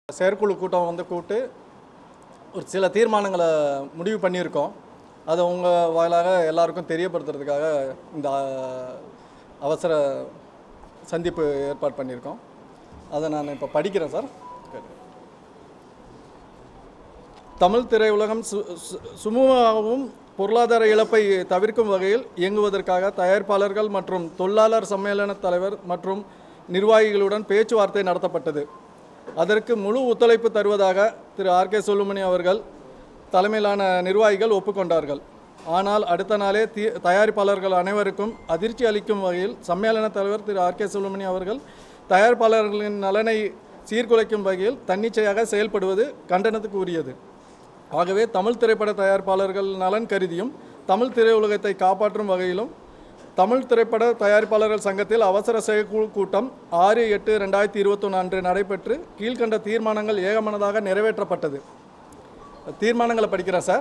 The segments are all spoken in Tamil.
செயற்குழு கூட்டம் வந்து கூப்பிட்டு ஒரு சில தீர்மானங்களை முடிவு பண்ணியிருக்கோம் அதை உங்கள் வாயிலாக எல்லாருக்கும் தெரியப்படுத்துறதுக்காக இந்த அஹ், அவசர சந்திப்பு ஏற்பாடு பண்ணியிருக்கோம் அதை நான் இப்போ படிக்கிறேன் சார் தமிழ் திரையுலகம் சு சு- சுமூகமாகவும் பொருளாதார இழப்பை தவிர்க்கும் வகையில் இயங்குவதற்காக தயாரிப்பாளர்கள் மற்றும் தொழிலாளர் சம்மேளன தலைவர் மற்றும் நிர்வாகிகளுடன் பேச்சுவார்த்தை நடத்தப்பட்டது அதற்கு முழு ஒத்துழைப்பு தருவதாக திரு ஆர் கே சுல்லுமணி அவர்கள் தலைமையிலான நிர்வாகிகள் ஒப்புக்கொண்டார்கள் ஆனால் அடுத்த நாளே தி தயாரிப்பாளர்கள் அனைவருக்கும் அதிர்ச்சி அளிக்கும் வகையில் சம்மேளன தலைவர் திரு ஆர் கே சுல்லுமணி அவர்கள் தயாரிப்பாளர்களின் நலனை சீர்குலைக்கும் வகையில் தன்னிச்சையாக செயல்படுவது கண்டனத்துக்கு உரியது ஆகவே தமிழ் திரைப்பட தயாரிப்பாளர்கள் நலன் கருதியும் தமிழ் திரையுலகத்தை காப்பாற்றும் வகையிலும் தமிழ் திரைப்பட தயாரிப்பாளர்கள் சங்கத்தில் அவசர செயற்குழு கூட்டம் ஆறு எட்டு ரெண்டாயிரத்தி இருபத்தொன்று அன்று நடைபெற்று கீழ்க்கண்ட தீர்மானங்கள் ஏகமனதாக நிறைவேற்றப்பட்டது தீர்மானங்களை படிக்கிறேன் சார்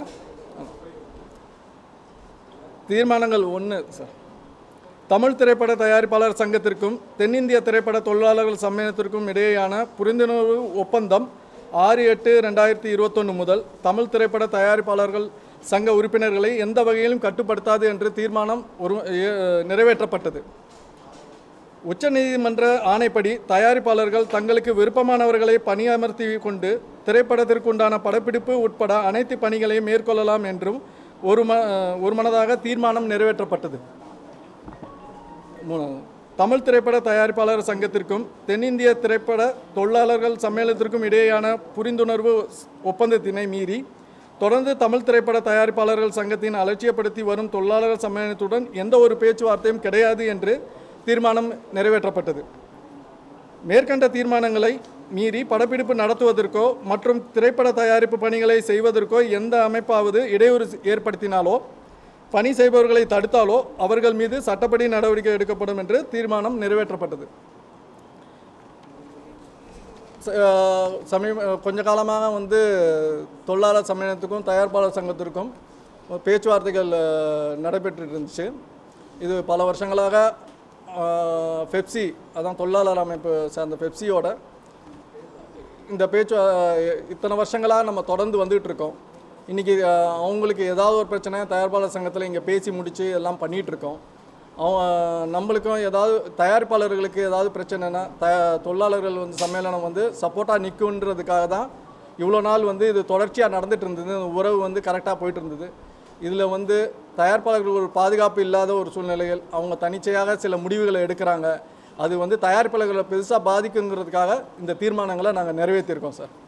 தீர்மானங்கள் ஒன்று சார் தமிழ் திரைப்பட தயாரிப்பாளர் சங்கத்திற்கும் தென்னிந்திய திரைப்பட தொழிலாளர்கள் சம்மேளனத்திற்கும் இடையேயான புரிந்துணர்வு ஒப்பந்தம் ஆறு எட்டு ரெண்டாயிரத்தி இருபத்தொன்று முதல் தமிழ் திரைப்பட தயாரிப்பாளர்கள் சங்க உறுப்பினர்களை எந்த வகையிலும் கட்டுப்படுத்தாது என்று தீர்மானம் ஒரு ஏ- நிறைவேற்றப்பட்டது உச்சநீதிமன்ற ஆணைப்படி தயாரிப்பாளர்கள் தங்களுக்கு விருப்பமானவர்களை பணியமர்த்தி கொண்டு திரைப்படத்திற்குண்டான படப்பிடிப்பு உட்பட அனைத்து பணிகளையும் மேற்கொள்ளலாம் என்றும் ஒரு ம ஒரு மனதாக தீர்மானம் நிறைவேற்றப்பட்டது மூணாவது தமிழ் திரைப்பட தயாரிப்பாளர் சங்கத்திற்கும் தென்னிந்திய திரைப்பட தொழிலாளர்கள் சம்மேளனத்திற்கும் இடையேயான புரிந்துணர்வு ஸ்- ஒப்பந்தத்தினை மீறி தொடர்ந்து தமிழ் திரைப்பட தயாரிப்பாளர்கள் சங்கத்தின் அலட்சியப்படுத்தி வரும் தொழிலாளர்கள் சம்மேளனத்துடன் எந்த ஒரு பேச்சுவார்த்தையும் கிடையாது என்று தீர்மானம் நிறைவேற்றப்பட்டது மேற்கண்ட தீர்மானங்களை மீறி படப்பிடிப்பு நடத்துவதற்கோ மற்றும் திரைப்பட தயாரிப்பு பணிகளை செய்வதற்கோ எந்த அமைப்பாவது இடையூறு ஏற்படுத்தினாலோ பணி செய்பவர்களை தடுத்தாலோ அவர்கள் மீது சட்டப்படி நடவடிக்கை எடுக்கப்படும் என்று தீர்மானம் நிறைவேற்றப்பட்டது ச- அஹ் சமீப கொஞ்ச காலமாக வந்து தொழிலாளர் சம்மேளனத்துக்கும் தயாரிப்பாளர் சங்கத்திற்கும் பேச்சுவார்த்தைகள் அஹ், நடைபெற்றுட்டு இருந்துச்சு இது பல வருஷங்களாக அஹ், பெப்சி அதான் தொழிலாளர் அமைப்பு சேர்ந்த பெப்சியோட இந்த பேச்சு அஹ், இத்தனை வருஷங்களாக நம்ம தொடர்ந்து வந்துகிட்டு இருக்கோம் இன்றைக்கி அவங்களுக்கு ஏதாவது ஒரு பிரச்சனை தயாரிப்பாளர் சங்கத்தில் இங்கே பேசி முடித்து எல்லாம் பண்ணிகிட்டு இருக்கோம் அவங்க நம்மளுக்கும் ஏதாவது தயாரிப்பாளர்களுக்கு ஏதாவது பிரச்சனைனா த தொழிலாளர்கள் வந்து சம்மேளனம் வந்து சப்போர்ட்டாக நிற்குன்றதுக்காக தான் இவ்வளோ நாள் வந்து இது தொடர்ச்சியாக நடந்துட்டு இருந்தது இந்த உறவு வந்து கரெக்டாக போயிட்டு இருந்தது இதில் வந்து தயாரிப்பாளர்கள் ஒரு பாதுகாப்பு இல்லாத ஒரு சூழ்நிலைகள் அவங்க தனிச்சையாக சில முடிவுகளை எடுக்கிறாங்க அது வந்து தயாரிப்பாளர்களை பெருசாக பாதிக்குங்கிறதுக்காக இந்த தீர்மானங்களை நாங்கள் நிறைவேற்றியிருக்கோம் சார்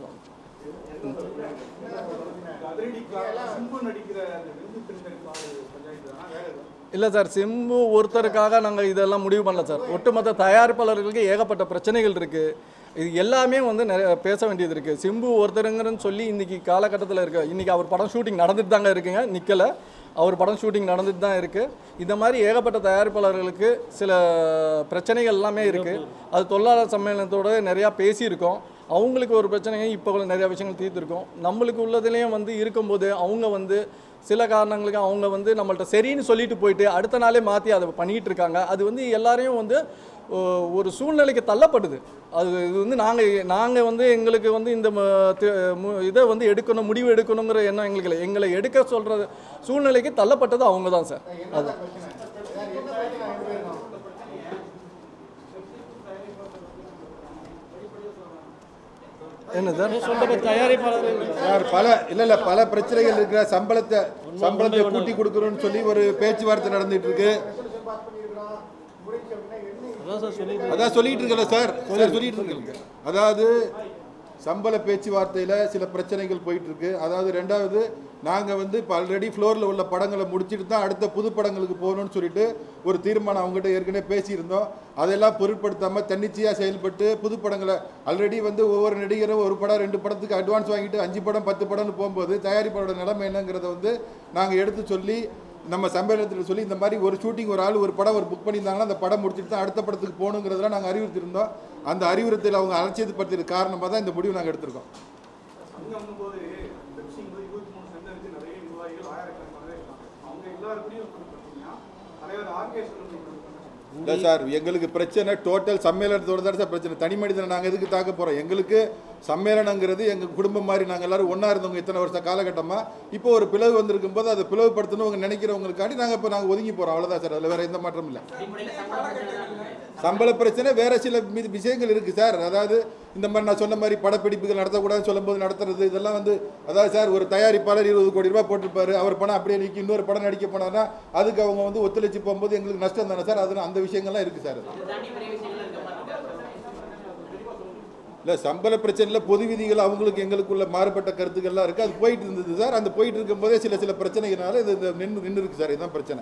இல்லை சார் சிம்பு ஒருத்தருக்காக நாங்கள் இதெல்லாம் முடிவு பண்ணல சார் ஒட்டுமொத்த தயாரிப்பாளர்களுக்கு ஏகப்பட்ட பிரச்சனைகள் இருக்குது இது எல்லாமே வந்து நிறைய பேச வேண்டியது இருக்குது சிம்பு ஒருத்தருங்கிறன்னு சொல்லி இன்றைக்கி காலகட்டத்தில் இருக்க இன்றைக்கி அவர் படம் ஷூட்டிங் நடந்துட்டு தாங்க இருக்குங்க நிற்கலை அவர் படம் ஷூட்டிங் நடந்துட்டு தான் இருக்குது இந்த மாதிரி ஏகப்பட்ட தயாரிப்பாளர்களுக்கு சில பிரச்சனைகள் எல்லாமே இருக்குது அது தொழிலாளர் சம்மேளனத்தோட நிறையா பேசியிருக்கோம் அவங்களுக்கு ஒரு பிரச்சனையும் இப்போ கூட நிறையா விஷயங்கள் தீர்த்துருக்கோம் நம்மளுக்கு உள்ளதுலேயும் வந்து இருக்கும்போது அவங்க வந்து சில காரணங்களுக்கு அவங்க வந்து நம்மள்ட்ட சரின்னு சொல்லிட்டு போயிட்டு அடுத்த நாளே மாற்றி அதை பண்ணிகிட்டு இருக்காங்க அது வந்து எல்லாரையும் வந்து ஒ- ஒரு சூழ்நிலைக்கு தள்ளப்படுது அது இது வந்து நாங்கள் நாங்கள் வந்து எங்களுக்கு வந்து இந்த ம- தி- மு- இதை வந்து எடுக்கணும் முடிவு எடுக்கணுங்கிற எண்ணம் எங்களுக்கு இல்லை எங்களை எடுக்க சொல்கிற சூழ்நிலைக்கு தள்ளப்பட்டது அவங்க தான் சார் அது என்ன சார் தயாரிப்பாளர்கள் சார் பல இல்ல இல்ல பல பிரச்சனைகள் இருக்கிற சம்பளத்தை சம்பளத்தை கூட்டி கொடுக்கணும்னு சொல்லி ஒரு பேச்சுவார்த்தை நடந்துட்டு இருக்கு அதான் சார் சொல்லி அதான் சொல்லிட்டு இருக்கல சார் சார் சொல்லிட்டு இருக்கல அதாவது சம்பள பேச்சுவார்த்தையில சில பிரச்சனைகள் போயிட்டு இருக்கு அதாவது ரெண்டாவது நாங்க வந்து இப்போ ஆல்ரெடி ஃப்ளோரில் உள்ள படங்களை முடிச்சிட்டு தான் அடுத்த புது படங்களுக்கு போகணும்னு சொல்லிட்டு ஒரு தீர்மானம் அவங்ககிட்ட ஏற்கனவே பேசியிருந்தோம் அதெல்லாம் பொருட்படுத்தாம தன்னிச்சையா செயல்பட்டு புது படங்களை ஆல்ரெடி வந்து ஒவ்வொரு நடிகரும் ஒரு படம் ரெண்டு படத்துக்கு அட்வான்ஸ் வாங்கிட்டு அஞ்சு படம் பத்து படம்னு போகும்போது தயாரிப்பாளரோட நிலைமை என்னங்கிறத வந்து நாங்கள் எடுத்து சொல்லி நம்ம சம்மேளனத்தில் சொல்லி இந்த மாதிரி ஒரு ஷூட்டிங் ஒரு ஆள் ஒரு படம் ஒரு புக் பண்ணியிருந்தாங்கன்னா அந்த படம் முடிச்சுட்டு தான் அடுத்த படத்துக்கு போகணுங்கிறதெல்லாம் நாங்கள் அறிவுறுத்திருந்தோம் அந்த அறிவுறுத்தல் அவங்க அலட்சியப்படுத்தியது காரணமாக தான் இந்த முடிவு நாங்கள் எடுத்திருக்கோம் சங்கம் போது பெப்சிங் போது இருபத்தி மூணு சங்கம் இருக்கு நிறைய நிர்வாகிகள் ஆயிரக்கணக்கான இருக்காங்க அவங்க எல்லாருக்கூடயும் பார்த்தீங்கன்னா தலைவர் ஆர்கே சொல்லுங்க இல்லை சார் எங்களுக்கு பிரச்சனை டோட்டல் சம்மேளனத்தோட தான் சார் பிரச்சனை தனி மனிதனை நாங்கள் எதுக்கு தாக்க போகிறோம் எங்களுக்கு சம்மேளனங்கிறது எங்கள் குடும்பம் மாதிரி நாங்கள் எல்லாரும் ஒன்றா இருந்தவங்க இத்தனை வருஷ காலகட்டமாக இப்போ ஒரு பிளவு வந்திருக்கும் போது அதை பிளவுபடுத்தணுங்க நினைக்கிறவங்களுக்காண்டி நாங்கள் இப்போ நாங்கள் ஒதுங்கி போகிறோம் அவ்வளோதான் சார் அதில் வேறு எந்த மாற்றமும் இல்லை சம்பள பிரச்சனை வேற சில மீது விஷயங்கள் இருக்கு சார் அதாவது இந்த மாதிரி நான் சொன்ன மாதிரி படப்பிடிப்புகள் நடத்தக்கூடாதுன்னு சொல்லும்போது நடத்துறது இதெல்லாம் வந்து அதாவது சார் ஒரு தயாரிப்பாளர் இருபது கோடி ரூபாய் போட்டிருப்பாரு அவர் படம் அப்படியே நீக்கி இன்னொரு படம் நடிக்க போனார்னா அதுக்கு அவங்க வந்து ஒத்துழைச்சு போகும்போது எங்களுக்கு நஷ்டம் தானே சார் அது அந்த விஷயங்கள்லாம் இருக்கு சார் இல்லை சம்பள பிரச்சனையில் பொது விதிகள் அவங்களுக்கு எங்களுக்குள்ள மாறுபட்ட கருத்துக்கள்லாம் இருக்குது அது போயிட்டு இருந்தது சார் அந்த போயிட்டு இருக்கும்போதே சில சில பிரச்சனைகளால இது இந்த நின்று நின்று இருக்கு சார் இதுதான் பிரச்சனை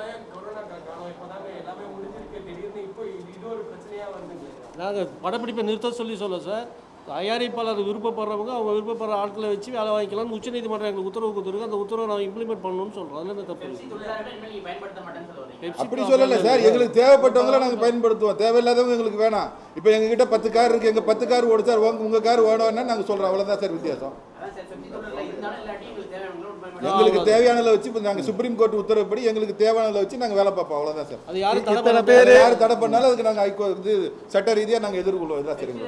நாங்கள் படப்பிடிப்பை நிறுத்த சொல்லி சொல்ல சார் தயாரிப்பாளர் விருப்பப்படுறவங்க அவங்க விருப்பப்படுற ஆட்களை வச்சு வேலை வாங்கிக்கலாம்னு உச்சநீதிமன்றம் எங்களுக்கு உத்தரவு கொடுத்துருக்கு அந்த உத்தரவை நான் இம்ப்ளிமெண்ட் பண்ணணும்னு சொல்கிறோம் அதில் என்ன தப்பு இருக்கு Pepsi அப்படி சொல்லலை சார் எங்களுக்கு தேவைப்பட்டவங்கள நாங்கள் பயன்படுத்துவோம் தேவையில்லாதவங்க எங்களுக்கு வேணாம் இப்போ எங்ககிட்ட பத்து கார் இருக்கு எங்கள் பத்து கார் ஓடு சார் உங்க உங்கள் கார் வேணும்னா நாங்கள் சொல்கிறோம் அவ்வளோதான் சார் வித்தியாசம் எங்களுக்கு தேவையானதை வச்சு இப்போ நாங்கள் சுப்ரீம் கோர்ட் உத்தரவுப்படி எங்களுக்கு தேவையானதை வச்சு நாங்கள் வேலை பார்ப்போம் அவ்வளோதான் சார் அது யாரும் தடை இத்தனை பண்ண பேர் வேற யார் தடை பண்ணாலும் அதுக்கு நாங்கள் ஹைகோ இது சட்ட ரீதியாக நாங்கள் எதிர்கொள்வோம் இதுதான் சரிங்களா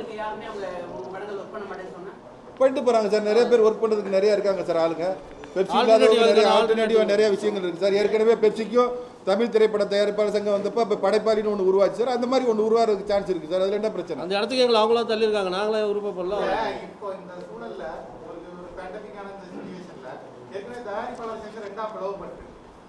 பண்ணிட்டு போகிறாங்க சார் நிறைய பேர் ஒர்க் பண்ணுறதுக்கு நிறைய இருக்காங்க சார் ஆளுங்க பெப்சி இல்லாதவங்க Alternative நிறைய அதுக்கு ஆல்டர்னேட்டிவாக நிறைய விஷயங்கள் இருக்குது சார் ஏற்கனவே பெப்சிக்கும் தமிழ் திரைப்பட தயாரிப்பாளர் சங்கம் வந்தப்போ இப்போ படைப்பாளின்னு ஒன்று உருவாச்சு சார் அந்த மாதிரி ஒன்று உருவாகிறதுக்கு சான்ஸ் இருக்குது சார் அதில் என்ன பிரச்சனை அந்த இடத்துக்கு எங்களை அவங்களா தள்ளியிருக்காங்க நாங்களே விருப்பப்படல இப்போ இந்த சூழல்ல ஒரு ஒரு பேண்டமிக்கான இந்த சுச்சுவேஷன்ல ஏற்கனவே தயாரிப்பாளர் சங்கம் ரெண்டா பிளவுபட்டு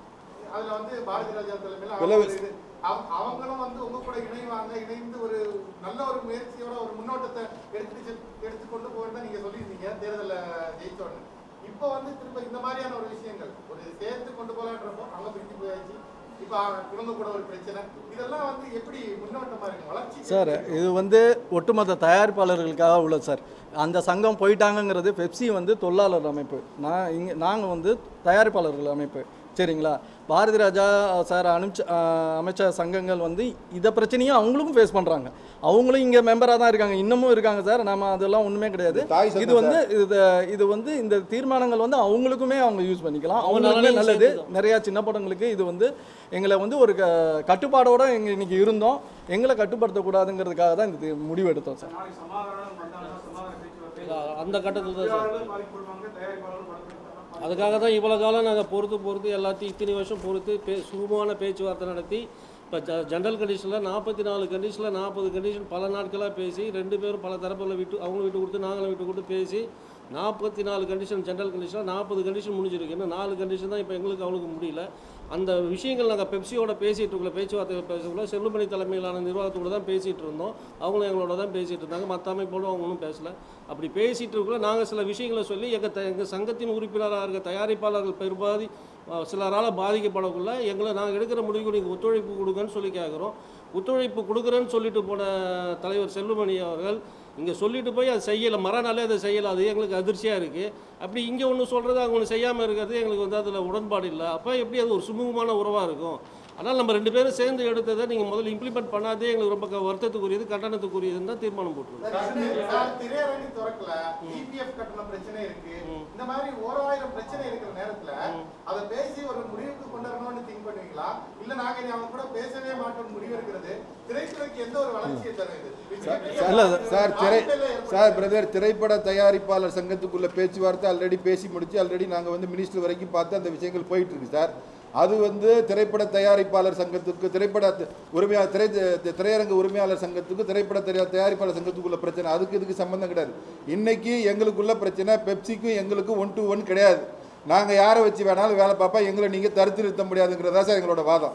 அதுல வந்து பாரதி ராஜா தலைமையில அவங்க பிளவு- ஒரு இது- அவங்க- அவங்களும் வந்து உங்க கூட இணைவாங்க இணைந்து ஒரு நல்ல ஒரு முயற்சியோட ஒரு முன்னோட்டத்தை எடுத்து செ- எடுத்துக்கொண்டு போகிறதா நீங்க சொல்லியிருந்தீங்க தேர்தல்ல ஜெயிச்சோன்னு இப்போ வந்து திரும்ப இந்த மாதிரியான ஒரு விஷயங்கள் ஒரு சேர்த்து கொண்டு போலான்றப்போ அவங்க பிரிஞ்சு போயாச்சு இப்போ இவங்க கூட ஒரு பிரச்சனை இதெல்லாம் வந்து எப்படி முன்னோட்டமா இருக்கு வளர்ச்சி சார் இது வந்து ஒட்டுமொத்த தயாரிப்பாளர்களுக்காக உள்ளது சார் அந்த சங்கம் போயிட்டாங்கங்கிறது பெப்சி வந்து தொழிலாளர் அமைப்பு நான் இங்கே நாங்கள் வந்து தயாரிப்பாளர்கள் அமைப்பு சரிங்களா பாரதி ராஜா சார் அனுப்பிச்ச ஆஹ், அமைச்ச சங்கங்கள் வந்து இதை பிரச்சனையும் அவங்களும் ஃபேஸ் பண்ணுறாங்க அவங்களும் இங்கே மெம்பராக தான் இருக்காங்க இன்னமும் இருக்காங்க சார் நம்ம அதெல்லாம் ஒன்றுமே கிடையாது தாய் சங்கம் இது வந்து இது இது வந்து இந்த தீர்மானங்கள் வந்து அவங்களுக்குமே அவங்க யூஸ் பண்ணிக்கலாம் அவங்க அவங்களுக்குமே நலனையும் நல்லது சேர்த்துதான். நிறையா சின்ன படங்களுக்கு இது வந்து எங்களை வந்து ஒரு க கட்டுப்பாடோட எங்க இன்னைக்கு இருந்தோம் எங்களை கட்டுப்படுத்தக்கூடாதுங்கிறதுக்காக தான் இந்த தி- முடிவு எடுத்தோம் சார் நாளைக்கு சமாதானம் வந்தாங்கன்னா சமாதான பேச்சுவார்த்தை அந்த கட்டத்தில் தான் சார் தொழிலாளர்களும் பாதிக்கப்படுவாங்க தயாரிப்பாளர்களும் பாதிக்கப்படுவாங்க அதுக்காக தான் இவ்வளோ காலம் நாங்கள் பொறுத்து பொறுத்து எல்லாத்தையும் இத்தனை வருஷம் பொறுத்து பே சுகமான பேச்சுவார்த்தை நடத்தி இப்போ ஜ ஜென்ரல் கண்டிஷனில் நாற்பத்தி நாலு கண்டிஷனில் நாற்பது கண்டிஷன் பல நாட்களாக பேசி ரெண்டு பேரும் பல தரப்பில் விட்டு அவங்களும் விட்டு கொடுத்து நாங்களும் விட்டு கொடுத்து பேசி நாற்பத்தி நாலு கண்டிஷன் ஜென்ரல் கண்டிஷனில் நாற்பது கண்டிஷன் முடிஞ்சிருக்கு இன்னும் நாலு கண்டிஷன் தான் இப்போ எங்களுக்கு அவங்களுக்கு முடியல அந்த விஷயங்கள் நாங்கள் பெப்சியோட பேசிகிட்டு இருக்கல பேச்சுவார்த்தை பேசக்குள்ள செல்லுமணி தலைமையிலான நிர்வாகத்தோட தான் பேசிகிட்டு இருந்தோம் அவங்களும் எங்களோட தான் பேசிகிட்டு இருந்தாங்க மற்ற அமைப்போடும் அவங்க ஒன்றும் பேசல அப்படி பேசிகிட்டு இருக்கல நாங்கள் சில விஷயங்களை சொல்லி எங்கள் த எங்கள் சங்கத்தின் உறுப்பினராக இருக்க தயாரிப்பாளர்கள் பெரும்பாதி அஹ், சிலரால் பாதிக்கப்படக்குள்ள எங்களை நாங்கள் எடுக்கிற முடிவுக்கு நீங்கள் ஒத்துழைப்பு கொடுங்கன்னு சொல்லி கேட்குறோம் ஒத்துழைப்பு கொடுக்குறேன்னு சொல்லிட்டு போன தலைவர் செல்லுமணி அவர்கள் இங்கே சொல்லிட்டு போய் அதை செய்யலை மறுநாளே அதை செய்யலை அது எங்களுக்கு அதிர்ச்சியாக இருக்குது அப்படி இங்கே ஒன்று சொல்கிறது அங்கே ஒன்று செய்யாமல் இருக்கிறது எங்களுக்கு வந்து அதில் உடன்பாடு இல்லை அப்போ எப்படி அது ஒரு சுமூகமான உறவாக இருக்கும் ஆனால் நம்ம ரெண்டு பேரும் சேர்ந்து எடுத்ததை நீங்கள் முதல்ல இம்ப்ளிமெண்ட் பண்ணாதே எங்களுக்கு ரொம்ப க- வருத்தத்துக்குரியது கண்டனத்துக்குரியதுன்னு தான் தீர்மானம் போட்டுருக்கோம் சார், திரையரங்கு திறக்கல EPF கட்டண பிரச்சனை இருக்கு இந்த மாதிரி ஓராயிரம் பிரச்சனை இருக்கிற நேரத்துல அதை பேசி ஒரு முடிவுக்கு கொண்டு வரணும்னு திங்க் பண்ணுவீங்களா இல்ல நாங்க இனி அவங்க கூட பேசவே மாட்டோம் முடிவு இருக்கிறது திரைத்துறைக்கு எந்த ஒரு வளர்ச்சியை தரும் இது இல்ல சார் திரை சார் பிரதர் திரைப்பட தயாரிப்பாளர் சங்கத்துக்குள்ள பேச்சுவார்த்தை ஆல்ரெடி பேசி முடிச்சு ஆல்ரெடி நாங்கள் வந்து மினிஸ்டர் வரைக்கும் பார்த்து அந்த விஷயங்கள் போயிட்டு இருக்கு சார் அது வந்து திரைப்பட தயாரிப்பாளர் சங்கத்துக்கு திரைப்பட த- உரிமையாளர் திரை தி- திரையரங்கு உரிமையாளர் சங்கத்துக்கு திரைப்பட தயா- தயாரிப்பாளர் சங்கத்துக்குள்ள பிரச்சனை அதுக்கு இதுக்கு சம்பந்தம் கிடையாது இன்னைக்கு எங்களுக்குள்ள பிரச்சனை பெப்சிக்கும் எங்களுக்கும் ஒன் டு ஒன் கிடையாது நாங்கள் யாரை வச்சு வேணாலும் வேலை பார்ப்போம் எங்களை நீங்கள் தடுத்து நிறுத்த முடியாதுங்கிறதா சார் எங்களோட வாதம்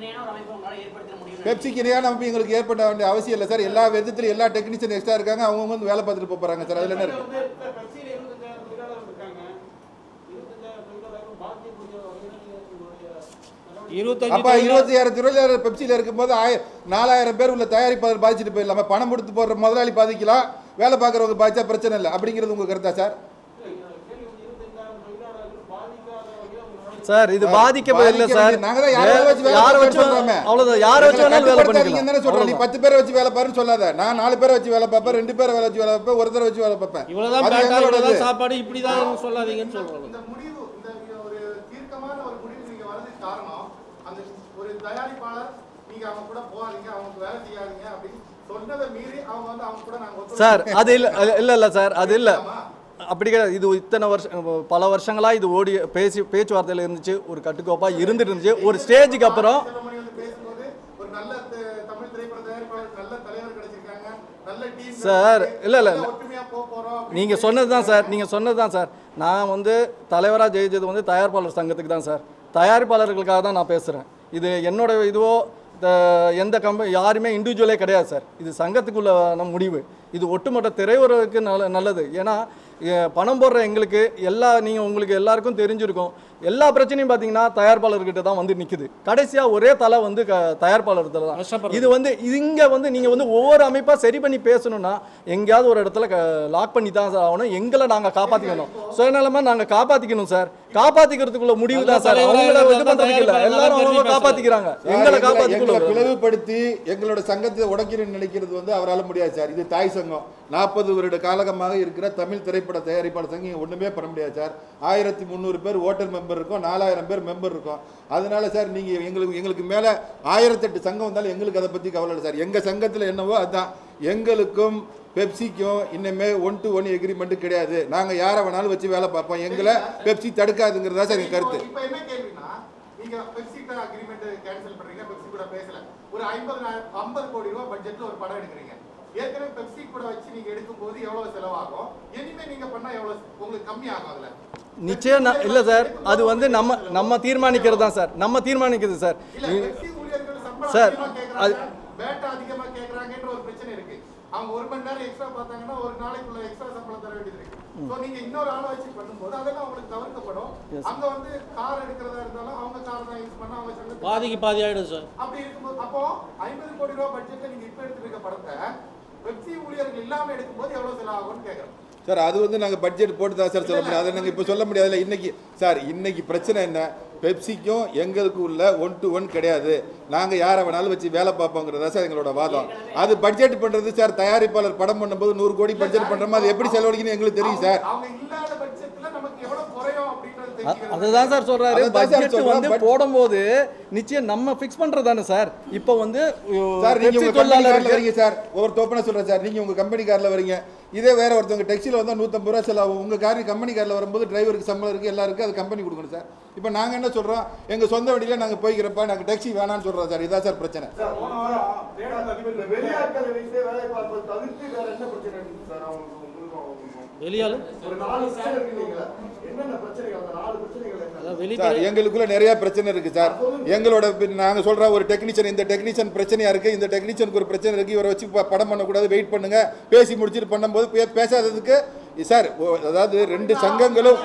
பெப்சிக்கு இணையான அமைப்பு எங்களுக்கு ஏற்பட வேண்டிய அவசியம் இல்லை சார் எல்லா விதத்துலையும் எல்லா டெக்னீஷியன் எக்ஸ்ட்ரா இருக்காங்க அவங்க வந்து வேலை பார்த்துட்டு போப் போறாங்க சார் அதில் என்ன இருக்கு இருபத்தஞ்சு அப்ப இருபத்தி ஆயிரம் தொழிலாளர் பெப்சியில் இருக்கும்போது ஆய நாலாயிரம் பேர் உள்ள தயாரிப்பாளர் பாதிச்சுட்டு போயிடலாமா பணம் கொடுத்து போடுற முதலாளி பாதிக்கலாம் வேலை பார்க்குறவங்க பாதிச்சா பிரச்சனை இல்லை அப்படிங்கிறது உங்க கருத்தா சார் சார் இது பாதிக்கப்படல சார் நாங்க தான் யாரை வச்சு வேலை யாரை பார்க்கணும்னு வச்சு சொல்றோமே. அவ்வளவுதான் யாரை வச்சு எங்களை வேணாலும் வேலை கட்டுப்படுத்தாதீங்கன்னு தானே சொல்றோம். நீ பண்ணிக்கலாம் பத்து பேரை வச்சு வேலை பாருன்னு சொல்லாத நான் நாலு பேரை வச்சு வேலை பார்ப்பேன் ரெண்டு பேரை வேலை வச்சு வேலை பார்ப்பேன் ஒருத்தரை வச்சு வேலை பார்ப்பேன் இவ்வளோதான் அது பேட்டா எங்களோட இவ்வளோதான் இது. சாப்பாடு இப்படி தான் சொல்லாதீங்கன்னு சொல்கிறோம் இந்த முடிவு இந்த ஒரு தீர்க்கமான ஒரு முடிவு நீங்க வரதுக்கு காரணம் அந்த ஒரு தயாரிப்பாளர் நீங்க அவங்க கூட போகாதீங்க அவங்க வேலை செய்யாதீங்க அப்படின்னு சொன்னதை மீறி அவங்க வந்து அவங்க கூட நாங்க ஒத்துழைப்பு சார் அது இல்லை இல்லை இல்லை சார் அது இல்லை அப்படி கிடையாது இது இத்தனை வருஷம் பல வருஷங்களா இது ஓடி பேசி பேச்சுவார்த்தையில் இருந்துச்சு ஒரு கட்டுக்கோப்பாக இருந்துட்டு இருந்துச்சு ஒரு ஸ்டேஜுக்கு அப்புறம் செல்வமணி வந்து பேசும்போது ஒரு நல்ல த- தமிழ் திரைப்பட தயாரிப்பாளர் நல்ல தலைவர் கிடைச்சிருக்காங்க நல்ல டீம் சார், இல்ல, இல்ல, இல்ல. ஒற்றுமையா போக போறோம் அப்படின்னு நீங்கள் சொன்னது தான் சார் நீங்கள் சொன்னது தான் சார் நான் வந்து தலைவராக ஜெயிச்சது வந்து தயாரிப்பாளர் சங்கத்துக்கு தான் சார் தயாரிப்பாளர்களுக்காக தான் நான் பேசுகிறேன் இது என்னோட இதுவோ த- எந்த கம்பெனி யாருமே இண்டிவிஜுவலே கிடையாது சார் இது சங்கத்துக்குள்ள முடிவு இது ஒட்டுமொத்த திரையுறவுக்கு நல்ல நல்லது ஏன்னா எ- பணம் போடுற எங்களுக்கு எல்லா நீங்கள் உங்களுக்கு எல்லாருக்கும் தெரிஞ்சிருக்கும் எல்லா பிரச்சனையும் பார்த்தீங்கன்னா தயாரிப்பாளர்கிட்ட தான் வந்து நிற்குது கடைசியாக ஒரே தலை வந்து க தயாரிப்பாளர் தலை தான் கஷ்டப்படுறது. இது வந்து இங்கே வந்து நீங்கள் வந்து ஒவ்வொரு அமைப்பாக சரி பண்ணி பேசணும்னா எங்கேயாவது ஒரு இடத்துல லாக் பண்ணி தான் சார் ஆகணும் எங்களை நாங்கள் காப்பாற்றிக்கணும் சுயநலமாக நாங்கள் காப்பாற்றிக்கணும் சார் காப்பாற்றிக்கிறதுக்குள்ள முடிவு தான் சார் நல்ல அவங்கள தலைவரா இது பண்ணுறதுக்கு இல்லை இருந்தா எல்லாரும் அவங்க தெரிஞ்சு காப்பாற்றிக்கிறாங்க சார், எங்களை எங்களை- எங்களை காப்பாற்றிக்கணும் பிளவுபடுத்தி எங்களோட சங்கத்தை உடைக்கணும்னு நினைக்கிறது வந்து அவரால் முடியாது சார் இது தாய் சங்கம் நாற்பது வருட காலகமாக இருக்கிற தமிழ் திரைப்பட தயாரிப்பாளர் சங்கம் இங்க ஒண்ணுமே பண்ண முடியாது சார் ஆயிரத்தி முந்நூறு பேர் ஓட்டல் மெம்பர் இருக்கும் நாலாயிரம் பேர் மெம்பர் இருக்கும் அதனால சார் நீங்க எங்களுக்கு எங்களுக்கு மேல ஆயிரத்தெட்டு சங்கம் வந்தாலும் எங்களுக்கு அதை பத்தி கவலை இல்லை சார் எங்க சங்கத்துல என்னவோ அதுதான் எங்களுக்கும் பெப்சிக்கும் இன்னுமே ஒன் டு ஒன் எக்ரிமெண்ட் கிடையாது நாங்க யாரை வேணாலும் வச்சு வேலை பார்ப்போம் எங்களை பெப்சி தடுக்காதுங்கிறதா சார் எங்க கருத்து இப்போ என்ன கேள்வினா நீங்க பெப்சி அக்ரிமெண்ட் கேன்சல் பண்றீங்க பெப்சி கூட பேசல ஒரு ஐம்பது ஐம்பது கோடி ரூபாய் பட்ஜெட்ல ஒரு படம் எடுக்கிறீங்க ஏற்கனவே பெப்சி கூட வச்சு நீங்க எடுக்கும் போது எவ்வளவு செலவாகும் இனிமே நீங்க பண்ணா எவ்வளவு உங்களுக்கு கம்மி ஆகும் அதுல நிச்சயம் நான் இல்லை சார் அது வந்து நம்ம நம்ம தீர்மானிக்கிறது தான் சார் நம்ம தீர்மானிக்கிறது சார் இல்ல பெப்சி ஊழியர்கள் சம்பளம் சார், அதிகமா அது- கேக்குறாங்க பேட்டா அதிகமா கேக்குறாங்கன்ற ஒரு பிரச்சனை இருக்கு அவங்க ஒரு மணி நேரம் எக்ஸ்ட்ரா பார்த்தாங்கன்னா ஒரு நாளைக்குள்ள எக்ஸ்ட்ரா சம்பளம் தர வேண்டியது இருக்கு சோ நீங்க இன்னொரு ஆளை வச்சு பண்ணும்போது அதெல்லாம் அவங்களுக்கு தவிர்க்கப்படும் அங்க வந்து கார் எடுக்கிறதா இருந்தாலும் அவங்க கார் தான் யூஸ் பண்ண அவங்க சங்கத்துக்கு பாதிக்கு பாதி ஆயிடும் சார் அப்படி இருக்கும்போது அப்போ ஐம்பது கோடி ரூபாய் பட்ஜெட்ல நீங்க இப்ப எடுத்துட்டு இருக்க படத்தை வெப்சி ஊழியர்கள் இல்லாம எடுக்கும்போது எவ்வளவு செலவாகும்னு கேக்குறேன் சார் அது வந்து நாங்கள் பட்ஜெட் போட்டு தான் சார் சொல்ல முடியும் அதை நாங்கள் இப்போ சொல்ல முடியாதுல்ல இன்னைக்கு சார் இன்னைக்கு பிரச்சனை என்ன பெப்சிக்கும் எங்களுக்கும் உள்ள ஒன் டு ஒன் கிடையாது நாங்கள் யாரை வேணாலும் வச்சு வேலை பார்ப்போங்கிறதா சார் எங்களோட வாதம் அது பட்ஜெட் பண்ணுறது சார் தயாரிப்பாளர் படம் பண்ணும்போது நூறு கோடி பட்ஜெட் பண்ணுறோமோ அது எப்படி செலவழிக்கணும் எங்களுக்கு தெரியும் சார் அவங்க இல்லாத பட்சத்துல நமக்கு எவ்வளவு குறையும் அப்படின்றது தெரிஞ்சுக்கிறது அதுதான் சார் சொல்றாரு அதுதான் சார் பட்ஜெட் சொல்றேன். வந்து பட்- போடும்போது நிச்சயம் நம்ம ஃபிக்ஸ் பண்றது தானே சார் இப்போ வந்து சார் நீங்க பெப்சி உங்க கம்பெனி கார்ல தொழிலாளருக்கு வரீங்க சார் ஒரு தோப்பனை சொல்றேன் சார் நீங்க உங்க கம்பெனி கார்ல வரீங்க இதே வேற ஒருத்தவங்க டெக்ஸில வந்தா நூத்தம்பது ரூபா செலவாகும் உங்க கார் கம்பெனி கார்ல வரும்போது டிரைவருக்கு சம்பளம் இருக்கு எல்லாம் இருக்கு அது கம்பெனி கொடுக்கணும் சார் இப்போ நாங்க என்ன சொல்றோம் எங்க சொந்த வண்டியில நாங்க போய்க்கிறப்ப நாங்க டெக்ஸி வேணாம்னு சொல்றோம் சார் இதான் சார் பிரச்சனை சார் போன வாரம் தேடல் அதிபர் வெளியாட்களை வைத்து வேலை பார்ப்பது தவிர்த்து வேற என்ன பிரச்சனை இருக்கு சார் அவங்களுக்கு உங்களுக்கும் அவங்களுக்கும் வெளியாலும் ஒரு நாலு பிரச்சனை இருக்கு நீங்களா என்னென்ன பிரச்சனைகள் அந்த நாலு பிரச்சனைகள் என்ன அதான் வெளி சார் எங்களுக்குள்ள நிறைய பிரச்சனை இருக்கு சார் எங்களோட இப்ப நாங்க சொல்ற ஒரு டெக்னீஷியன் இந்த டெக்னீஷியன் பிரச்சனையா இருக்கு இந்த டெக்னீஷியனுக்கு ஒரு பிரச்சனை இருக்கு இவரை வச்சு ப- படம் பண்ணக்கூடாது வெயிட் பண்ணுங்க பேசி முடிச்சிட்டு பண்ணும்போது பே- பேசாததுக்கு சார் ஓ- அதாவது ரெண்டு சங்கங்களும்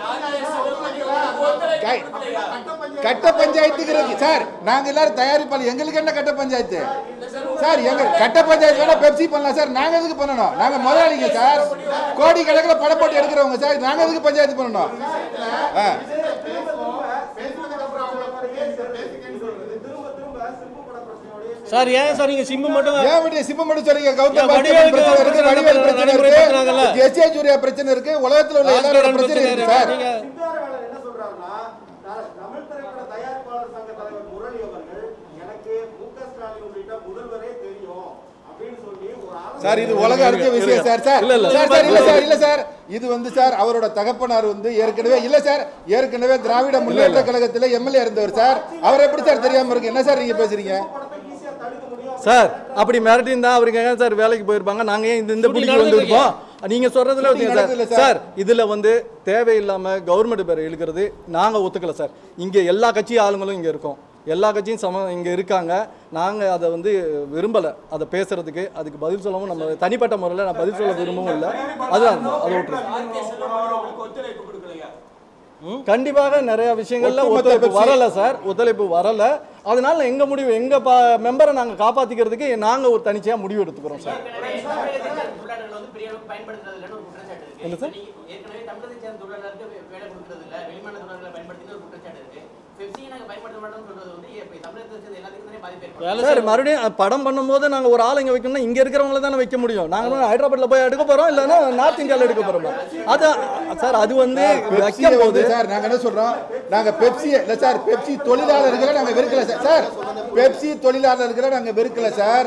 கை- கட்ட பஞ்சாயத்துக்கு சார் நாங்க எல்லாரும் தயாரிப்பாளர் எங்களுக்கு என்ன கட்ட பஞ்சாயத்து சார் எங்க கட்ட பஞ்சாயத்து வேணா பெப்சி பண்ணலாம் சார் நாங்க எதுக்கு பண்ணணும் நாங்க முதலாளிங்க சார் கோடி கணக்கில் படம் போட்டு எடுக்கிறவங்க சார் நாங்க எதுக்கு பஞ்சாயத்து பண்ணணும் ஆ பேசுனதுக்கு அப்புறம் அவங்கள பேசி பேசிக்கன்னு சொல்றது திரும்ப திரும்ப சிம்பு பட பிரச்சனையோடய சார் ஏன் சார் நீங்க சிம்மு மட்டும் ஏன் விட்டு சிம்ம மட்டும் சொல்றீங்க கௌதம் ஏன் பாஸ்கரன் வடிவேலுக்கு பிரச்சனை இருக்கு வடிவேல் பிரச்சனை நடைமுறைப்படுத்துறாங்கல்ல? இருக்கு எஸ் ஏ சூர்யா பிரச்சனை இருக்கு உலகத்துல உள்ள எல்லாரோட பாஸ்கரன் பிரச்சனை பிரச்சனை இருக்கு சார் நீங்க சித்தாரவேலர் என்ன சொல்றாருன்னா த- தமிழ் திரைப்பட தயாரிப்பாளர் சங்க தலைவர் முரளி அவர்கள் எனக்கு மு க ஸ்டாலின் உள்ளிட்ட முதல்வரே தெரியும் அப்படின்னு சொல்லி ஒரு அரசு சார் இது உலக அறிஞ்ச விஷயம் சார் சார் இல்ல, இல்ல. சார் சார் இல்ல சார் இல்ல சார் இது வந்து சார் அவரோட தகப்பனார் வந்து ஏற்கனவே இல்ல சார் ஏற்கனவே திராவிட முன்னேற்ற கழகத்துல எம்எல்ஏ இருந்தவர் சார் அவர் எப்படி சார் தெரியாம இருக்கு என்ன சார் நீங்க பேசுறீங்க படத்தை ஈஸியா தடுக்க முடியும் சார் அப்படி மிரட்டியிருந்தா அவருக்கு ஏன் சார் வேலைக்கு போயிருப்பாங்க நாங்க ஏன் இந்த இந்த Shooting புள்ளிக்கு வந்து நடந்திருக்கு. இருப்போம் நீங்க சொல்றதுல Shooting ஒத்துங்க நடந்ததில்ல சார் சார். சார் இதுல வந்து தேவையில்லாம கவர்மெண்ட் பேரை இழுக்கிறது நாங்க ஒத்துக்கல சார் இங்க எல்லா கட்சி ஆளுங்களும் இங்க இருக்கோம் எல்லா கட்சியும் சம இங்க இருக்காங்க நாங்க அதை வந்து விரும்பல அதை பேசுறதுக்கு அதுக்கு பதில் சொல்லவும் நம்ம தனிப்பட்ட முறையில் நான் பதில் சொல்ல விரும்பவும் இல்லை அதுதான் அதை விட்டுருங்க கண்டிப்பாக நிறைய விஷயங்கள்ல ஒட்டுமொத்த ஒத்துழைப்பு பெப்சி- வரல சார் ஒத்துழைப்பு வரல அதனால எங்க முடிவு எங்க ப- மெம்பரை நாங்க காப்பாத்திக்கிறதுக்கு நாங்க ஒரு தனிச்சையா முடிவு எடுத்துக்கிறோம் சார் தொழிலாளர்கள் வந்து பெரிய அளவுக்கு பயன்படுத்துறது இல்லைன்னு ஒரு குற்றச்சாட்டு இருக்கு என்ன சார்? நீங்க ஏற்கனவே தமிழகத்தை சேர்ந்த தொழிலாளருக்கு வே- வேலை கொடுக்கறது இல்ல வெளிமாநில தொழிலாளர்களை பயன்படுத்தின ஒரு குற்றச்சாட்டு இருக்கு பெப்சியை நாங்க பயன்படுத்த மாட்டோம்னு சொல்றது வந்து இப்ப தமிழகத்தை சேர்ந்த எல்லாத்துக்கும் தானே பாதிப்பு ஏற்படும் வேலை சார் மறுபடியும் அஹ், படம் பண்ணும்போது நாங்க ஒரு ஆள் இங்க வைக்கணும்னா இங்க இருக்கிறவங்கள தானே வைக்க முடியும் நாங்க வந்து ஹைதராபாத்ல போய் எடுக்க போறோம் இல்லைன்னா நார்த் இந்தியால எடுக்க போறோம் அது சார் அது வந்து பெப்சியை வைக்கும் போது வந்து சார் நாங்க என்ன சொல்றோம் நாங்க பெப்சி இல்ல சார் பெப்சி தொழிலாளர்களை நாங்க வெறுக்கல சார் சார் பெப்சி தொழிலாளர்களை நாங்க வெறுக்கல சார்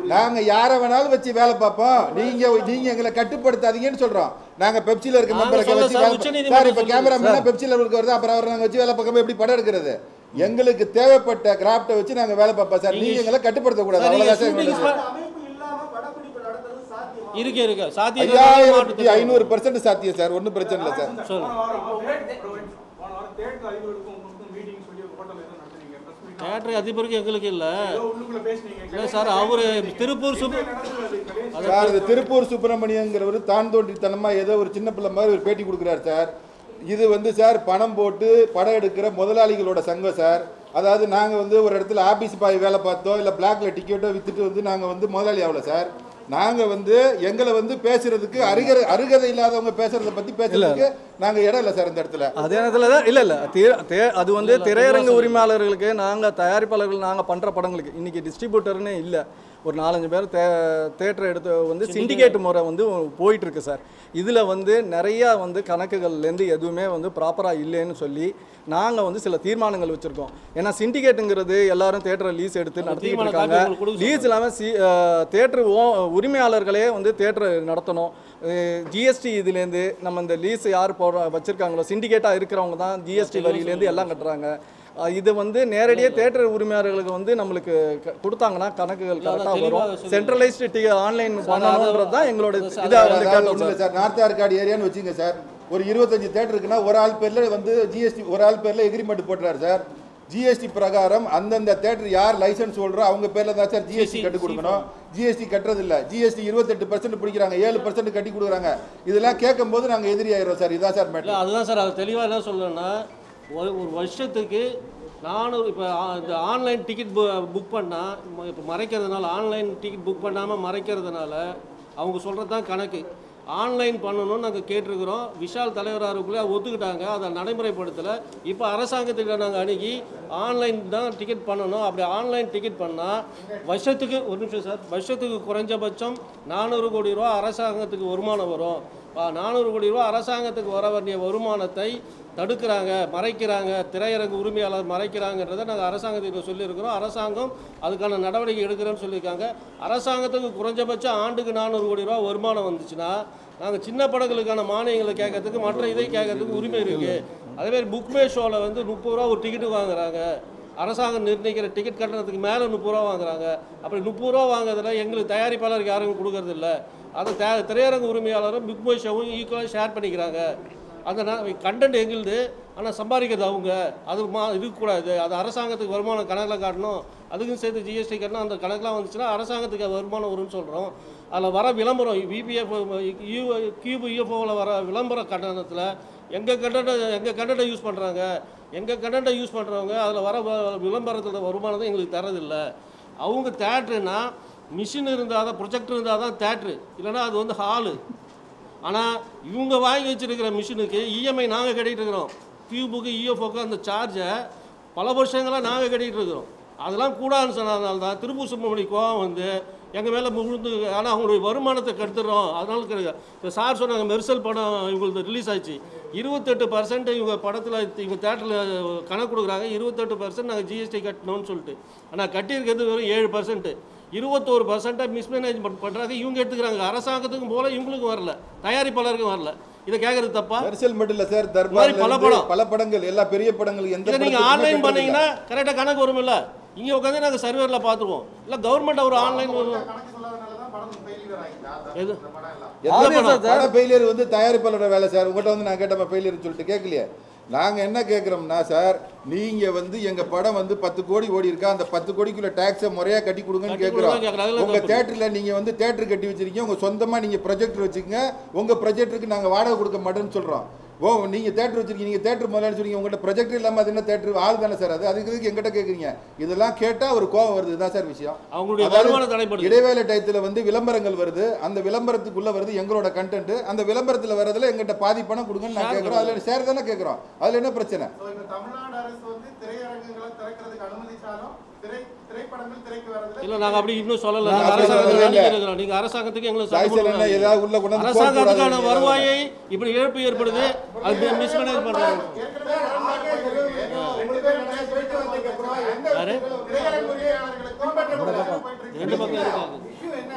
நாங்க யாரை வேணாலும் வச்சு வேலை பார்ப்போம் நீங்க நீங்க எங்களை கட்டுப்படுத்தாதீங்கன்னு சொல்றோம் நாங்க பெப்சில இருக்க நாங்க மெம்பரை சொல்ல வச்சு சார், வேலை உச்சநீதிமன்றம் சார் இப்ப சொல்லுது. கேமராமேனா பெப்சில இருக்க வருது அப்புறம் அவரை நாங்க வச்சு வேலை பார்க்காம எப்படி படம் எடுக்கிறது எங்களுக்கு தேவைப்பட்ட கிராஃப்ட்டை வச்சு நாங்க வேலை பார்ப்போம் சார் நீங்க எங்களை கட்டுப்படுத்த கூடாது சார், நீங்க அவ்வளவுதான் சார் shooting எங்களோட spot- அந்த அமைப்பு இல்லாம படப்பிடிப்பு நடத்துறது சாத்தியமா இருக்கு இருக்கு சாத்தியம் ஐயாயிரத்தி ஐநூறு பர்சன்ட் சாத்தியம் சார் ஒன்றும் பிரச்சனை இல்லை சார் சொல்லு. போன வாரம் தேட்டர் போன வாரம் தேட்டர் அதிபருக்கும் உங்களுக்கும் மீட்டிங் சொல்லி ஒரு ஹோட்டல் எதுவும் நடத்துனீங்க press meet தேட்டர் அதிபருக்கு எங்களுக்கு இல்லை ஏதோ உள்ளுக்குள்ள பேசுனீங்க இல்லை சார் அவரு திருப்பூர் சுப்பு நடந்தது கடைசி சார் இது திருப்பூர் சுப்பிரமணியங்கிறவர் தான் தோன்றித்தனமா ஏதோ ஒரு சின்ன பிள்ளை மாதிரி ஒரு பேட்டி கொடுக்குறாரு சார் இது வந்து சார் பணம் போட்டு படம் எடுக்கிற முதலாளிகளோட சங்கம் சார் அதாவது நாங்கள் வந்து ஒரு இடத்துல ஆபீஸ் பாய் வேலை பார்த்தோம் இல்லை பிளாக்ல டிக்கெட்டோ வித்துட்டு வந்து நாங்கள் வந்து முதலாளி ஆகல சார் நாங்கள் வந்து எங்களை வந்து பேசுறதுக்கு அருகதை அருகதை இல்லாதவங்க பேசுறத பத்தி பேசுறதுக்கு நாங்கள் இடம் இல்லை சார் இந்த இடத்துல அதே நேரத்தில் தான் இல்லை இல்லை தே- தே- அது வந்து திரையரங்கு உரிமையாளர்களுக்கு நாங்கள் தயாரிப்பாளர்கள் நாங்கள் பண்ணுற படங்களுக்கு இன்றைக்கி டிஸ்ட்ரிபியூட்டர்னே இல்லை ஒரு நாலஞ்சு பேர் தே தேட்டர் எடுத்து வந்து சிண்டிகேட் முறை வந்து போயிட்டு இருக்கு சார் இதில் வந்து நிறையா வந்து கணக்குகள்லேருந்து எதுவுமே வந்து ப்ராப்பராக இல்லைன்னு சொல்லி நாங்கள் வந்து சில தீர்மானங்கள் வச்சுருக்கோம் ஏன்னா சிண்டிகேட்டுங்கிறது எல்லாரும் தேட்டரை லீஸ் எடுத்து நடத்திக்கிட்டு தீர்மான இருக்காங்க காப்பி உங்களுக்கு கொடுக்க லீஸ் இல்லாமல் சி தேட்டர் ஓ உரிமையாளர்களே வந்து தேட்டர் நடத்தணும் ஜிஎஸ்டி இதுலேருந்து நம்ம இந்த லீஸ் யார் போடுற வச்சுருக்காங்களோ சிண்டிகேட்டாக இருக்கிறவங்க தான் ஜிஎஸ்டி வரியிலேருந்து எல்லாம் கட்டுறாங்க அஹ் இது வந்து நேரடியாக தேட்டர் உரிமையாளர்களுக்கு வந்து நம்மளுக்கு க- கொடுத்தாங்கன்னா கணக்குகள் இல்ல, அதான் கரெக்டாக தெளிவா வரும் சொல்லுங்க. சென்ட்ரலைஸ்டு டி ஆன்லைன் பண்ணணுன்றது தான் எங்களோட அது- இதாக வந்து அதாவது கேட்டோம் ஒண்ணும் சார் இல்ல சார் நார்த் ஆர்காடு ஏரியான்னு வச்சுங்க சார் ஒரு இருபத்தஞ்சு தேட்டர் இருக்குன்னா ஒரு ஆள் பேர்ல வந்து ஜிஎஸ்டி ஒரு ஆள் பேர்ல எக்ரிமெண்ட் போட்டுறாரு சார் ஜிஎஸ்டி பிரகாரம் அந்தந்த தேட்டர் யார் லைசன்ஸ் ஹோல்டரோ அவங்க பேர்ல தான் சார் ஜிஎஸ்டி கட்டி கொடுக்கணும் ஜிஎஸ்டி கட்டுறது இல்ல ஜிஎஸ்டி இருபத்தெட்டு பர்சன்ட் பிடிக்கிறாங்க ஏழு பர்சன்ட் கட்டி கொடுக்குறாங்க இதெல்லாம் கேட்கும் போது நாங்க எதிரி ஆயிரோம் சார் இதான் சார் இல்லை மேட்டர் அதுதான் சார் அது தெளிவாக என்ன சொல்லணும்னா ஒரு ஒரு வருஷத்துக்கு நானூறு இப்போ இந்த ஆன்லைன் டிக்கெட் புக் பண்ணால் இப்போ மறைக்கிறதுனால ஆன்லைன் டிக்கெட் புக் பண்ணாமல் மறைக்கிறதுனால அவங்க சொல்கிறது தான் கணக்கு ஆன்லைன் பண்ணணும்னு நாங்கள் கேட்டிருக்கிறோம் விஷால் தலைவராருக்குள்ளே ஒத்துக்கிட்டாங்க அதை நடைமுறைப்படுத்தலை இப்போ அரசாங்கத்துக்கு நாங்கள் அணுகி ஆன்லைன் தான் டிக்கெட் பண்ணணும் அப்படி ஆன்லைன் டிக்கெட் பண்ணால் வருஷத்துக்கு ஒரு நிமிஷம் சார் வருஷத்துக்கு குறைஞ்சபட்சம் நானூறு கோடி ரூபா அரசாங்கத்துக்கு வருமானம் வரும் நானூறு கோடி ரூபா அரசாங்கத்துக்கு வர வேண்டிய வருமானத்தை தடுக்கிறாங்க மறைக்கிறாங்க திரையரங்கு உரிமையாளர் மறைக்கிறாங்கன்றதை நாங்கள் அரசாங்கத்திட்ட சொல்லியிருக்கிறோம் அரசாங்கம் அதுக்கான நடவடிக்கை எடுக்கிறேன்னு சொல்லியிருக்காங்க அரசாங்கத்துக்கு குறைஞ்சபட்சம் ஆண்டுக்கு நானூறு கோடி ரூபா வருமானம் வந்துச்சுன்னா நாங்கள் சின்ன படங்களுக்கான மானியங்களை கேட்கறதுக்கு மற்ற இதை கேட்கறதுக்கு உரிமை இருக்குது அதேமாதிரி புக்மே ஷோவில் வந்து முப்பது ரூபா ஒரு டிக்கெட்டு வாங்குறாங்க அரசாங்கம் நிர்ணயிக்கிற டிக்கெட் கட்டணத்துக்கு மேலே முப்பது ரூபா வாங்குறாங்க அப்படி முப்பது ரூபா வாங்குறதுல எங்களுக்கு தயாரிப்பாளருக்கு யாரும் கொடுக்கறது இல்ல அதை தே திரையரங்கு உரிமையாளரும் பிக் பாய் ஷோவும் ஈக்குவலாக ஷேர் பண்ணிக்கிறாங்க அந்த கண்டென்ட் எங்களுது ஆனால் சம்பாதிக்கிறது அவங்க அது மா இருக்கக்கூடாது அது அரசாங்கத்துக்கு வருமானம் கணக்கில் காட்டணும் அதுக்கும் சேர்த்து ஜிஎஸ்டி கட்டணும் அந்த கணக்கெலாம் வந்துச்சுன்னா அரசாங்கத்துக்கு வருமானம் வரும்னு சொல்கிறோம் அதில் வர விளம்பரம் விபிஎஃப் யூ கியூப் யூஎஃப்ஓவில் வர விளம்பர கட்டணத்தில் எங்கள் கண்டென்ட்டை எங்கள் கண்டென்ட்டை யூஸ் பண்ணுறாங்க எங்கள் கண்டென்ட்டை யூஸ் பண்ணுறவங்க அதில் வர வ- விளம்பரத்தோட வருமானத்தை எங்களுக்கு தரதில்லை அவங்க தேட்ருனா மிஷின் இருந்தால் தான் ப்ரொஜெக்டர் இருந்தால் தான் தேட்ரு இல்லைன்னா அது வந்து ஹாலு ஆனால் இவங்க வாங்கி வச்சிருக்கிற மிஷினுக்கு இஎம்ஐ நாங்கள் கட்டிகிட்டு இருக்கிறோம் கியூபுக்கு இஎஃப்ஓக்கு அந்த சார்ஜை பல வருஷங்களாக நாங்கள் கட்டிகிட்டு இருக்கிறோம் அதெல்லாம் கூடாதுன்னு சொன்னதுனால தான் திருப்பூர் சுப்பிரமணி கோவம் வந்து எங்கள் மேலே முழுந்து ஆனால் அவங்களுடைய வருமானத்தை கெடுத்துடுறோம் அதனால கிடையாது இப்போ சார் சொன்னாங்க மெர்சல் படம் இவங்களுக்கு ரிலீஸ் ஆச்சு இருபத்தெட்டு பர்சன்ட் இவங்க படத்தில் இவங்க தேட்டரில் கணக்கு கொடுக்குறாங்க இருபத்தெட்டு பர்சன்ட் நாங்கள் ஜிஎஸ்டி கட்டணும்னு சொல்லிட்டு ஆனால் கட்டியிருக்கிறது வெறும் ஏழு பர்சன்ட் இருபத்தோரு பர்சன்ட்டாக மிஸ்மேனேஜ்மெண்ட் பண்ணுறாங்க இவங்க எடுத்துக்கிறாங்க அரசாங்கத்துக்கும் போல இவங்களுக்கும் வரல தயாரிப்பாளருக்கும் வரல இதை கேட்கறது தப்பா மெர்சல் மட்டும் இல்ல சார் இந்த மாதிரி தர்பார் பல படம். பல படங்கள் எல்லா பெரிய படங்கள் எந்த இதை நீங்கள் படத்துக்குமே ஆன்லைன் கட்டுறது இல்ல. பண்ணீங்கன்னா கரெக்டாக கணக்கு வரும்ல இங்கே உட்காந்து நாங்கள் சர்வேரில் பார்த்துருவோம் இல்லை கவர்மெண்ட் ஒரு ஆன்லைன் வரும் கணக்கு சொல்லாதனால தான் படம் ஃபெயிலியர் ஆகிட்டா எது? இந்த படம் எல்லாம் எந்த Obvious படம்? சார். பட ஃபெயிலியர் வந்து தயாரிப்பாளரோட வேலை சார் உங்கள்கிட்ட வந்து நான் கேட்டப்ப ஃபெயிலியர் சொல்லிட்டு கேட்கலையே நாங்கள் என்ன கேட்குறோம்னா சார் நீங்கள் வந்து எங்கள் படம் வந்து பத்து கோடி ஓடி இருக்கா அந்த பத்து கோடிக்குள்ள டேக்ஸை முறையாக கட்டி கொடுங்கன்னு கட்டி கேட்குறோம் கொடுங்க கேட்குறோம். அதுல உங்கள் தப்பு இல்லை. தேட்டரில் நீங்கள் வந்து தேட்டர் கட்டி வச்சிருக்கீங்க உங்கள் சொந்தமாக நீங்கள் ப்ரொஜெக்டர் வச்சுக்கங்க உங்கள் ப்ரொஜெக்டருக்கு நாங்கள் வாடகை கொடுக்க மாட்டோம்னு சொல்கிறோம் ஓ நீங்கள் தேட்டர் வச்சிருக்கீங்க நீங்கள் தேட்டர் முதலாளி சொல்றீங்க உங்கள்கிட்ட ப்ரொஜெக்டர் இல்லாமல் அது என்ன தேட்டர் ஆள் தானே சார் அது அதுக்கு எதுக்கு எங்கிட்ட கேட்குறீங்க இதெல்லாம் கேட்டால் ஒரு கோவம் வருது இதுதான் சார் விஷயம் அவங்களுடைய அதாவது வருமானம் தடைப்படுது இடைவேளை டயத்தில் வந்து விளம்பரங்கள் வருது அந்த விளம்பரத்துக்குள்ள வருது எங்களோட கண்டென்ட் அந்த விளம்பரத்தில் வரதுல எங்கிட்ட பாதி பணம் கொடுங்கன்னு நான் Share கேட்குறோம் அதில் ஷேர் தானே கேட்குறோம் அதில் என்ன பிரச்சனை ஸோ இந்த தமிழ்நாடு அரசு வந்து திரையரங்குகளை திறக்கிறதுக்கு அனுமதிச்சாலும் திரை திரைப்படங்கள் திரைக்கு வரதுல இல்லை நாங்கள் அப்படி இன்னும் சொல்லலை நான் நாங்கள் அப்படி அரசாங்கத்துக்கு சொல்லவே இல்லை. அனுப்பியிருக்கிறோம் நீங்கள் அரசாங்கத்துக்கு எங்களுக்கு சட்டம் சாய்ச்சல் என்ன கொடுக்குறாங்க. ஏதாவது உள்ள கொண்டு வந்து போட்டு அரசாங்கத்துக்கான விடாதீங்க. வருவாயை இப்படி இழப்பு ஏற்படுது அது மிஸ்மேனேஜ் பண்ணுறாங்க ஏற்கனவே உடன்பாடு போயிருக்கு. ரெண்டு பேரும் பேசிட்டு வந்ததுக்கு அப்புறம் எந்த யாரு? திரையரங்கு உரிமையாளர்களுக்கும் பின்பற்றப்படாத போயிட்டு இருக்கு. ரெண்டு பக்கம் இருக்காங்க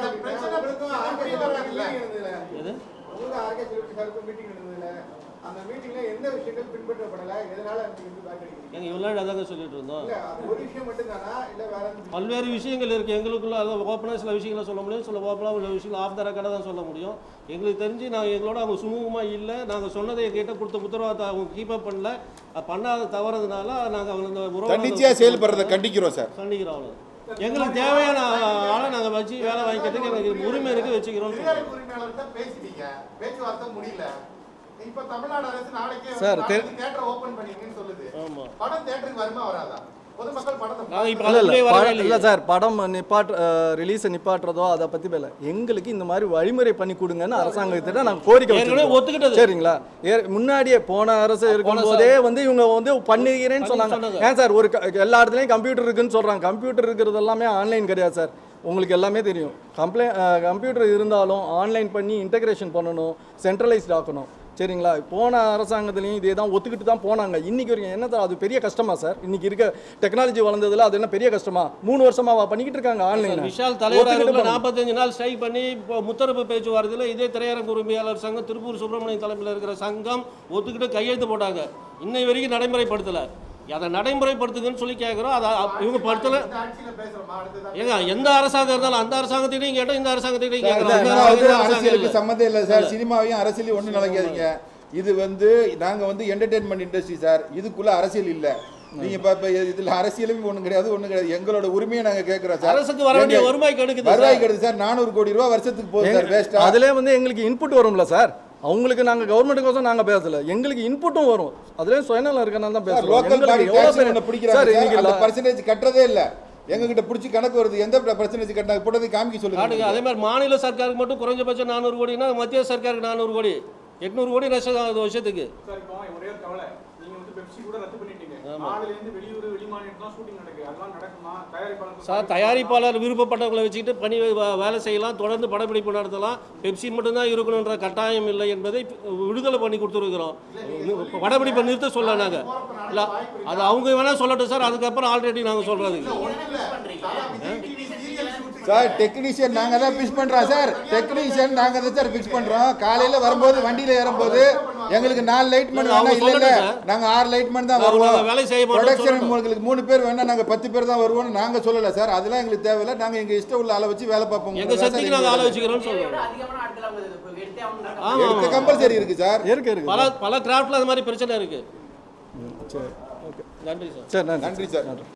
இந்த பிரச்சனை அப்படி வராதுல்ல எது உங்களுக்கு ஆர்கே செல்வி சாருக்கு மீட்டிங் நடந்ததுல அந்த மீட்டிங்ல எந்த விஷயங்கள் பின்பற்றப்படல எதனால நீங்க வந்து பேக் அடிக்கிறீங்க எங்க இவ்வளோ நாள் அதாங்க சொல்லிட்டு இருந்தோம் இல்ல அது ஒரு விஷயம் மட்டும் தானா இல்ல வேற எந்த பல்வேறு விஷயங்கள் இருக்குது எங்களுக்குள்ள அதை ஓப்பனாக சில விஷயங்களை சொல்ல முடியும் சில ஓப்பனாக உள்ள விஷயங்கள் ஆஃப் த ரெக்கார்டாக தான் சொல்ல முடியும் எங்களுக்கு தெரிஞ்சு நாங்கள் எங்களோட அவங்க சுமூகமாக இல்லை நாங்கள் சொன்னதை எங்ககிட்ட கொடுத்த உத்தரவாதத்தை அவங்க கீப் அப் பண்ணல அது பண்ணாத தவறதுனால நாங்கள் அவங்க இந்த உறவை தன்னிச்சையா செயல்படுறதை கண்டிக்கிறோம் சார் கண்டிக்கிறோம் அவ்வளோ எங்களுக்கு தேவையான ஆளை நாங்கள் வச்சு வேலை வாங்கிக்கிறதுக்கு எங்களுக்கு உரிமை இருக்குது வச்சுக்கிறோம் திரையரங்கு உரிமையாளர்கிட்ட பேசிட்டீங்க பேச்சுவார்த்தை முடியல இப்ப தமிழ்நாடு அரசு நாளைக்கே சார், தெ- தியேட்டர் ஓபன் பண்ணிருக்கீங்கன்னு சொல்லுது ஆமாம் படம் தியேட்டருக்கு வருமா வராதா பொதுமக்கள் படத்தை நாங்கள் இப்போ இல்ல இல்ல அதுக்குள்ளே வரவே படம் இல்ல இல்லையே சார் படம் நிப்பாட் ரிலீஸை நிப்பாட்டுறதோ அதை பத்தி பேல எங்களுக்கு இந்த மாதிரி வழிமுறை பண்ணி கொடுங்கன்னு அரசாங்கத்திட்ட நாங்க கோரிக்கை ஏற்கனவே வச்சிருக்கோம் ஒத்துக்கிட்டது சரிங்களா ஏ- முன்னாடியே போன அரசு இருக்கும்போதே வந்து இவங்க வந்து பண்ணுகிறேன்னு சொன்னாங்க சொன்னாங்க. ஏன் சார் ஒரு க- எல்லா இடத்துலயும் கம்ப்யூட்டர் இருக்குன்னு சொல்றாங்க கம்ப்யூட்டர் இருக்கிறது எல்லாமே ஆன்லைன் கிடையாது சார் உங்களுக்கு எல்லாமே தெரியும் கம்ப்ளை கம்ப்யூட்டர் இருந்தாலும் ஆன்லைன் பண்ணி இன்டகிரேஷன் பண்ணணும் சென்ட்ரலைஸ்ட் ஆக்கணும் சரிங்களா போன அரசாங்கத்துலேயும் இதே தான் ஒத்துக்கிட்டு தான் போனாங்க இன்னைக்கு வரைக்கும் என்ன சார் அது பெரிய கஷ்டமா சார் இன்னைக்கு இருக்க டெக்னாலஜி வளர்ந்ததுல அது என்ன பெரிய கஷ்டமா மூணு வருஷமாவா பண்ணிக்கிட்டு இருக்காங்க ஆன்லைன் விஷால் தலைவராக நாற்பத்தஞ்சு நாள் ஸ்ட்ரைக் பண்ணி இப்போ முத்தரப்பு பேச்சுவார்த்தையில் இதே திரையரங்கு உரிமையாளர் சங்கம் திருப்பூர் சுப்பிரமணியம் தலைமையில் இருக்கிற சங்கம் ஒத்துக்கிட்டு கையெழுத்து போட்டாங்க இன்னை வரைக்கும் நடைமுறைப்படுத்தலை அதை நடைமுறைப்படுத்துங்கன்னு சொல்லி கேட்குறோம் அதை அ- இவங்க படுத்தலை இந்த ஆட்சியில பேசுறோமா அடுத்ததான் ஏங்க எந்த அரசாங்கம் இருந்தாலும் அந்த அரசாங்கத்தையும் கேட்டோம் இந்த அரசாங்கத்தையும் கேட்குறோம் அந்த சினிமாவுக்கு அரசாங்கம் அரசியலுக்கு இல்லை. சம்மந்தம் இல்லை சார் சினிமாவையும் அரசியலையும் ஒன்றும் நினைக்காதீங்க இது வந்து நாங்க வந்து என்டர்டெயின்மெண்ட் இண்டஸ்ட்ரி சார் இதுக்குள்ள அரசியல் இல்ல நீங்க இப்ப இப்ப இதுல அரசியலும் ஒண்ணும் கிடையாது ஒண்ணும் கிடையாது எங்களோட உரிமையை நாங்க கேட்கிறோம் சார் அரசுக்கு வர வேண்டிய எங்க- வருவாய் கெடுக்குது வருவாய் சார். கிடையாது சார் நானூறு கோடி ரூபாய் வருஷத்துக்கு போகுது சார் வேஸ்டா அதுல வந்து எங்களுக்கு இன்புட் வரும்ல சார் அவங்களுக்கு நாங்க கவர்மெண்ட்டுக்கோசம் நாங்க பேசல எங்களுக்கு இன்புட்டும் வரும் அதுலயும் சுயநலம் இருக்கனால தான் சார் பேசுறோம் லோக்கல் எங்களுக்கு பாடி எவ்வளவு டாக்ஸ் பேர் ஒன்று பிடிக்கிறாங்க சார் சார் இன்னைக்கு அந்த லா- பர்சன்டேஜ் கட்டுறதே இல்ல எங்க கிட்ட பிடிச்சி கணக்கு வருது எந்த பர்சன்டேஜ் கட்டினாங்க போட்டதை காமிக்க காட்டுங்க சொல்லுங்க அதே மாதிரி மாநில சர்க்காருக்கு மட்டும் குறைஞ்சபட்சம் நானூறு கோடினா மத்திய சர்க்காருக்கு நானூறு கோடி எட்நூறு கோடி நஷ்டம் ஆகுது வருஷத்துக்கு சார் இப்போ ஒரே ஒரு கவலை நீங்க வந்து பெப்சி கூட ரத்து பண்ணிட்டீங்க நாடுல இருந்து வெளியூர் வெளிமாநிலம் தான் ஷூட்டிங் நடக்குது அதெல்லாம் நடக்குமா தயாரிப்பாளர் சார் தயாரிப்பாளர் விருப்பப்பட்டவங்களை வச்சுக்கிட்டு பணி வே- வேலை செய்யலாம் தொடர்ந்து படப்பிடிப்பு நடத்தலாம் பெப்சி மட்டும்தான் இருக்கணுன்ற கட்டாயம் இல்லை என்பதை விடுதலை பண்ணி கொடுத்துருக்குறோம் படப்பிடிப்பை நிறுத்த சொல்ல நாங்கள் இல்லை அது அவங்க வேணால் சொல்லட்டும் சார் அதுக்கப்புறம் ஆல்ரெடி நாங்கள் சொல்கிறதுக்கு சார் டெக்னீஷியன் நாங்க தான் ஃபிக்ஸ் பண்றோம் சார் டெக்னீஷியன் நாங்க தான் சார் ஃபிக்ஸ் பண்றோம் காலையில வரும்போது வண்டியில ஏறும்போது எங்களுக்கு நாலு லைட் மேன் அவங்க வேணா இல்ல இல்ல சொல்லட்டும் சார். நாங்க ஆறு லைட் மேன் தான் நாங்க வருவோம் வேலை செய்ய மாட்டோம் ப்ரொடக்ஷன் சொல்லட்டும். உங்களுக்கு மூணு பேர் வேணா நாங்க பத்து பேர் தான் வருவோம்னு நாங்க சொல்லல சார் அதெல்லாம் எங்களுக்கு தேவையில்ல நாங்க எங்க இஷ்டம் உள்ள ஆளை வச்சு வேலை பார்ப்போம் எங்கள் சக்திக்கு நாங்கள் ஆளை வச்சுக்கிறோம்னு தேவையோட சொல்கிறோம் அதிகமான ஆட்கள் அவங்க இப்ப எடுத்தே ஆகணும் ஆமா, எடுத்த ஆமா. கம்பல்சரி இருக்கு சார் இருக்கு இருக்கு பல பல கிராஃப்டில் அது மாதிரி பிரச்சனை இருக்குது சரி ஓகே நன்றி சார் சரி நன்றி நன்றி சார்